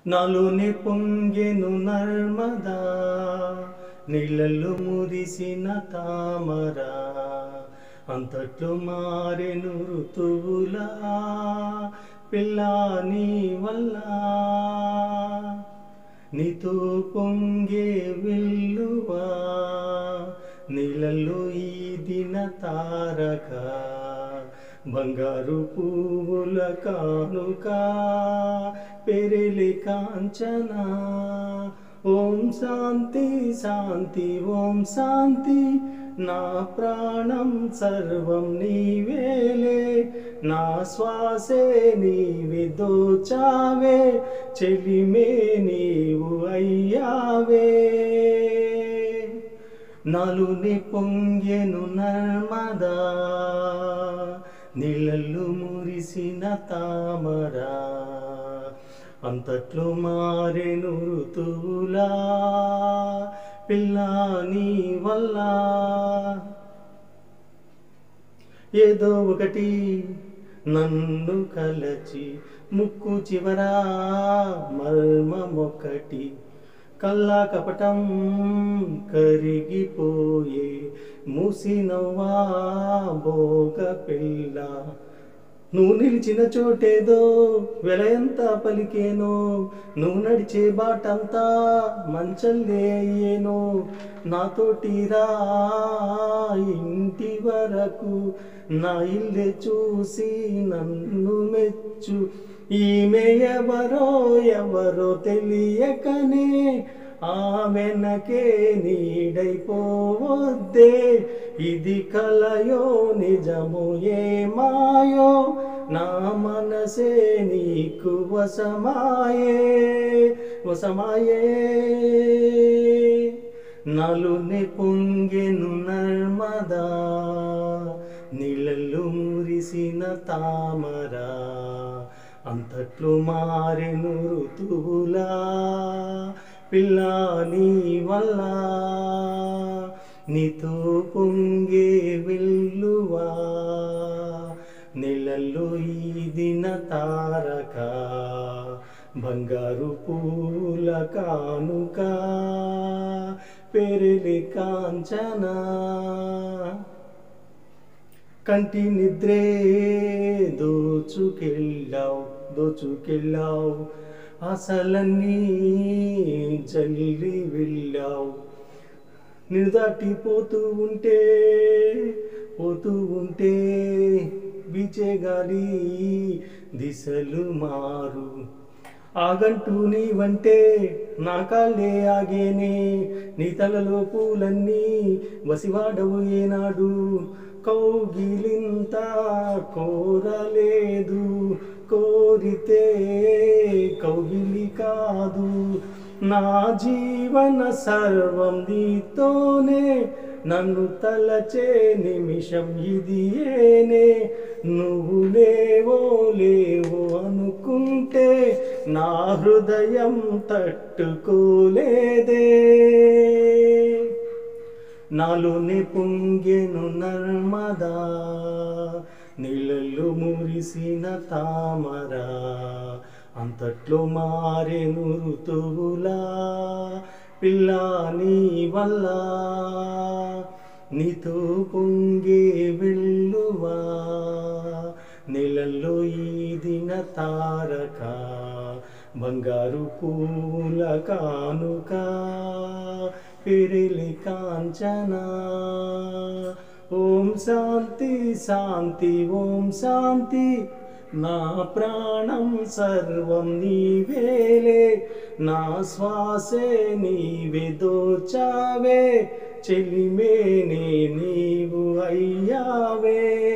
నాలోనే పొంగెను నర్మదా నీళ్ళల్లో మురిసిన తామరా అంతట్లో మారెను ఋతువులా పిల్లా నీ వల్ల నీతో పొంగే విల్లువా నీళ్ళల్లో ఈ దిన తారక బంగారు పువ్వుల కానుక పెరిలి కాంచన ఓం శాంతి శాంతి ఓం శాంతి నా ప్రాణం సర్వం నీవేలే నా శ్వాసే నీవి దోచావే చెలిమే నీవు అయ్యావే నలుని పొంగెను నర్మదా నీళ్ళల్లో మురిసిన తామరా అంతట్లో మారెను ఋతువులా పిల్లా నీ వల్ల ఏదో ఒకటి నన్ను కలచి ముక్కు చివరా మర్మమొకటి కల్లా కపటం కరిగిపోయే మూసినవ్వా భోగ పిల్ల నువ్వు నిలిచిన చోటేదో వెలయంతా పలికేనో నువ్వు నడిచే బాటంతా మంచల్లే అయ్యేనో నాతోటి రా ఇంటి వరకు నా ఇల్లే చూసి నన్ను మెచ్చు ఈమె ఎవరో ఎవరో తెలియకనే ఆ వెనకే నీడైపోవద్దే ఇది కలయో నిజమో ఏ మాయో నా మనసే నీకు వసమాయే వసమాయే నలుని పొంగెను నర్మదా నీళ్ళల్లో మురిసిన తామరా అంతట్లో మారెను ఋతువులా పిల్లా నీ వల్ల నీతో పొంగే విల్లువా నెలల్లో ఈ దిన తారక బంగారు పూల కానుక పెరిలి కాంచనా కంటి నిద్రే దోచుకెళ్ళావు దోచుకెళ్ళావు అసలన్నీ చల్లి వెళ్ళావు నిన్ను దాటిపోతూ ఉంటే పోతూ ఉంటే బీచే గాలి దిశలు మారు ఆగంటూ నీవంటే నా కాళ్ళే ఆగేనే నీ తలలో పూలన్నీ వసివాడవు ఏనాడు కౌగిలింత కోరలేదు కోరితే కౌగిలి కాదు నా జీవన సర్వం నీతోనే నన్ను తలచే నిమిషం ఇది ఏనే నువ్వు లేవో లేవో అనుకుంటే నా హృదయం తట్టుకోలేదే నాలోని పొంగెను నర్మదా నీళ్ళల్లో మురిసిన తామరా అంతట్లో మారెను ఋతువులా పిల్లా నీ వల్ల నీతో పొంగే వెళ్ళువా నెలల్లో ఈ దిన తారక బంగారు పూల కానుక పిరిలి కాంచనా ఓం శాంతి శాంతి ఓం శాంతి నా ప్రాణం సర్వం నీవేలే నా శ్వాసే నీవే దోచావే చెలిమేనే నీవు అయ్యావే